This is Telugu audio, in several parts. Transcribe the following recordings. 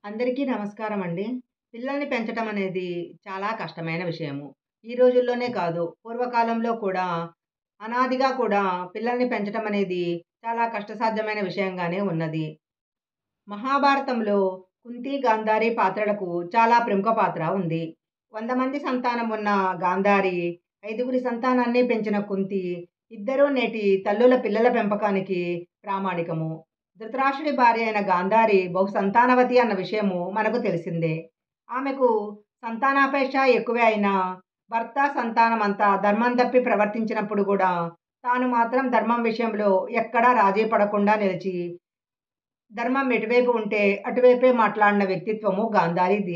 అందరికీ నమస్కారం అండి. పిల్లల్ని పెంచటం అనేది చాలా కష్టమైన విషయము. ఈ రోజుల్లోనే కాదు, పూర్వకాలంలో కూడా అనాదిగా కూడా పిల్లల్ని పెంచటం అనేది చాలా కష్టసాధ్యమైన విషయంగానే ఉన్నది. మహాభారతంలో కుంతి, గాంధారి పాత్రలకు చాలా ప్రముఖ పాత్ర ఉంది. 100 మంది సంతానం ఉన్న గాంధారి, ఐదుగురి సంతానాన్ని పెంచిన కుంతి ఇద్దరూ నేటి తల్లుల పిల్లల పెంపకానికి ప్రామాణికము. ధృతరాష్ట్రుడి భార్య అయిన గాంధారి బహుసంతానవతి అన్న విషయము మనకు తెలిసిందే. ఆమెకు సంతానాపేక్ష ఎక్కువే అయినా భర్త, సంతానమంతా ధర్మం తప్పి ప్రవర్తించినప్పుడు కూడా తాను మాత్రం ధర్మం విషయంలో ఎక్కడా రాజీ పడకుండా నిలిచి, ధర్మం ఎటువైపు ఉంటే అటువైపే మాట్లాడిన వ్యక్తిత్వము గాంధారిది.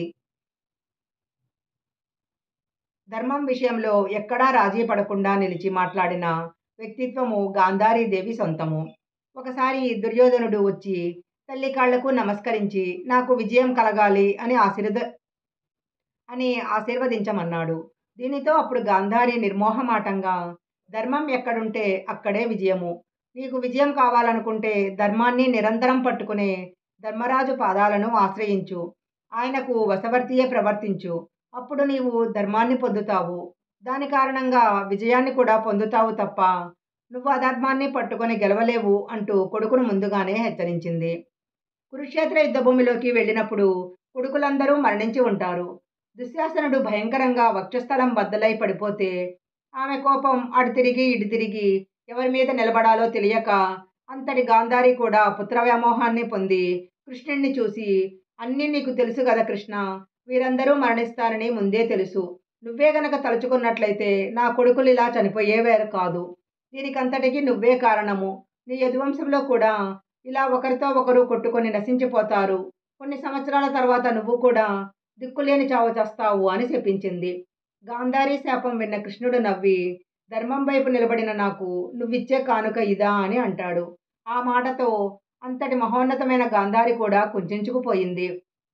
ధర్మం విషయంలో ఎక్కడా రాజీ పడకుండా నిలిచి మాట్లాడిన వ్యక్తిత్వము గాంధారీదేవి సొంతము. ఒకసారి దుర్యోధనుడు వచ్చి తల్లి కాళ్ళకు నమస్కరించి నాకు విజయం కలగాలి అని ఆశీర్వద అని ఆశీర్వదించమన్నాడు. దీనితో అప్పుడు గాంధారి నిర్మోహమాటంగా ధర్మం ఎక్కడుంటే అక్కడే విజయము. నీకు విజయం కావాలనుకుంటే ధర్మాన్ని నిరంతరం పట్టుకునే ధర్మరాజు పాదాలను ఆశ్రయించు. ఆయనకు వశవర్తియే ప్రవర్తించు. అప్పుడు నీవు ధర్మాన్ని పొందుతావు. దాని కారణంగా విజయాన్ని కూడా పొందుతావు తప్ప నువ్వు అధర్మాన్ని పట్టుకొని గెలవలేవు అంటూ కొడుకును ముందుగానే హెచ్చరించింది. కురుక్షేత్ర యుద్ధభూమిలోకి వెళ్ళినప్పుడు కొడుకులందరూ మరణించి ఉంటారు. దుశ్శాసనుడు భయంకరంగా వక్షస్థలం బద్దలై పడిపోతే ఆమె కోపం అటు తిరిగి ఇటు తిరిగి ఎవరి మీద నిలబడాలో తెలియక అంతటి గాంధారి కూడా పుత్రవ్యామోహాన్ని పొంది కృష్ణుణ్ణి చూసి అన్నీ నీకు తెలుసు గదా కృష్ణా! వీరందరూ మరణిస్తారని ముందే తెలుసు. నువ్వే గనక తలుచుకున్నట్లయితే నా కొడుకులిలా చనిపోయేవారు కాదు. దీనికంతటికీ నువ్వే కారణము. నీ యదువంశంలో కూడా ఇలా ఒకరితో ఒకరు కొట్టుకొని నశించిపోతారు. కొన్ని సంవత్సరాల తర్వాత నువ్వు కూడా దిక్కులేని చావు చస్తావు అని శపించింది. గాంధారి శాపం విన్న కృష్ణుడు నవ్వి ధర్మం వైపు నిలబడిన నాకు నువ్విచ్చే కానుక ఇదా అని అంటాడు. ఆ మాటతో అంతటి మహోన్నతమైన గాంధారి కూడా కుంచించుకుపోయింది.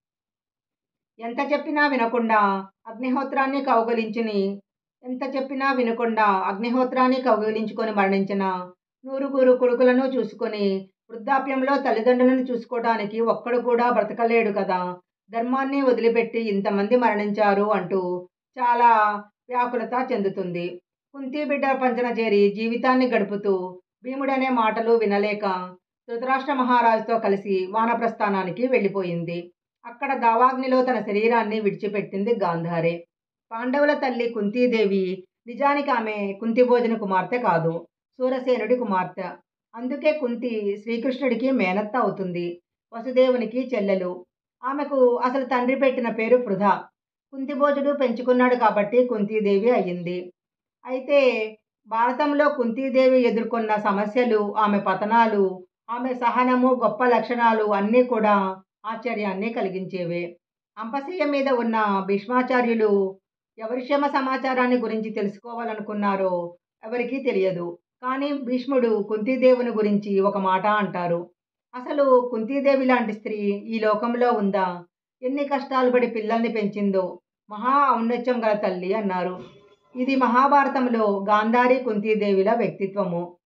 ఎంత చెప్పినా వినకుండా అగ్నిహోత్రాన్ని కౌగిలించుని ఎంత చెప్పినా వినకుండా అగ్నిహోత్రాన్ని కౌగిలించుకొని మరణించిన నూరుగురు కొడుకులను చూసుకొని వృద్ధాప్యంలో తల్లిదండ్రులను చూసుకోవటానికి ఒక్కడు కూడా బ్రతకలేడు కదా! ధర్మాన్ని వదిలిపెట్టి ఇంతమంది మరణించారు అంటూ చాలా వ్యాకులత చెందుతుంది. కుంతి బిడ్డ పంచన చేరి జీవితాన్ని గడుపుతూ భీముడనే మాటలు వినలేక ధృతరాష్ట్ర మహారాజుతో కలిసి వానప్రస్థానానికి వెళ్ళిపోయింది. అక్కడ దావాగ్నిలో తన శరీరాన్ని విడిచిపెట్టింది గాంధారి. పాండవుల తల్లి కుంతీదేవి నిజానికి ఆమె కుంతిభోజుని కుమార్తె కాదు. శూరసేనుడి కుమార్తె. అందుకే కుంతి శ్రీకృష్ణుడికి మేనత్త అవుతుంది. వసుదేవునికి చెల్లెలు. ఆమెకు అసలు తండ్రి పెట్టిన పేరు పృథ. కుంతిభోజుడు పెంచుకున్నాడు కాబట్టి కుంతీదేవి అయింది. అయితే భారతంలో కుంతీదేవి ఎదుర్కొన్న సమస్యలు, ఆమె పతనాలు, ఆమె సహనము, గొప్ప లక్షణాలు అన్నీ కూడా ఆశ్చర్యాన్ని కలిగించేవే. అంపశయ్య మీద ఉన్న భీష్మాచార్యులు ఎవరి క్షేమ సమాచారాన్ని గురించి తెలుసుకోవాలనుకున్నారో ఎవరికీ తెలియదు. కానీ భీష్ముడు కుంతీదేవుని గురించి ఒక మాట అంటారు. అసలు కుంతీదేవి లాంటి స్త్రీ ఈ లోకంలో ఉందా? ఎన్ని కష్టాలు పడి పిల్లల్ని పెంచిందో! మహా ఔన్నత్యం గల తల్లి అన్నారు. ఇది మహాభారతంలో గాంధారి కుంతీదేవిల వ్యక్తిత్వము.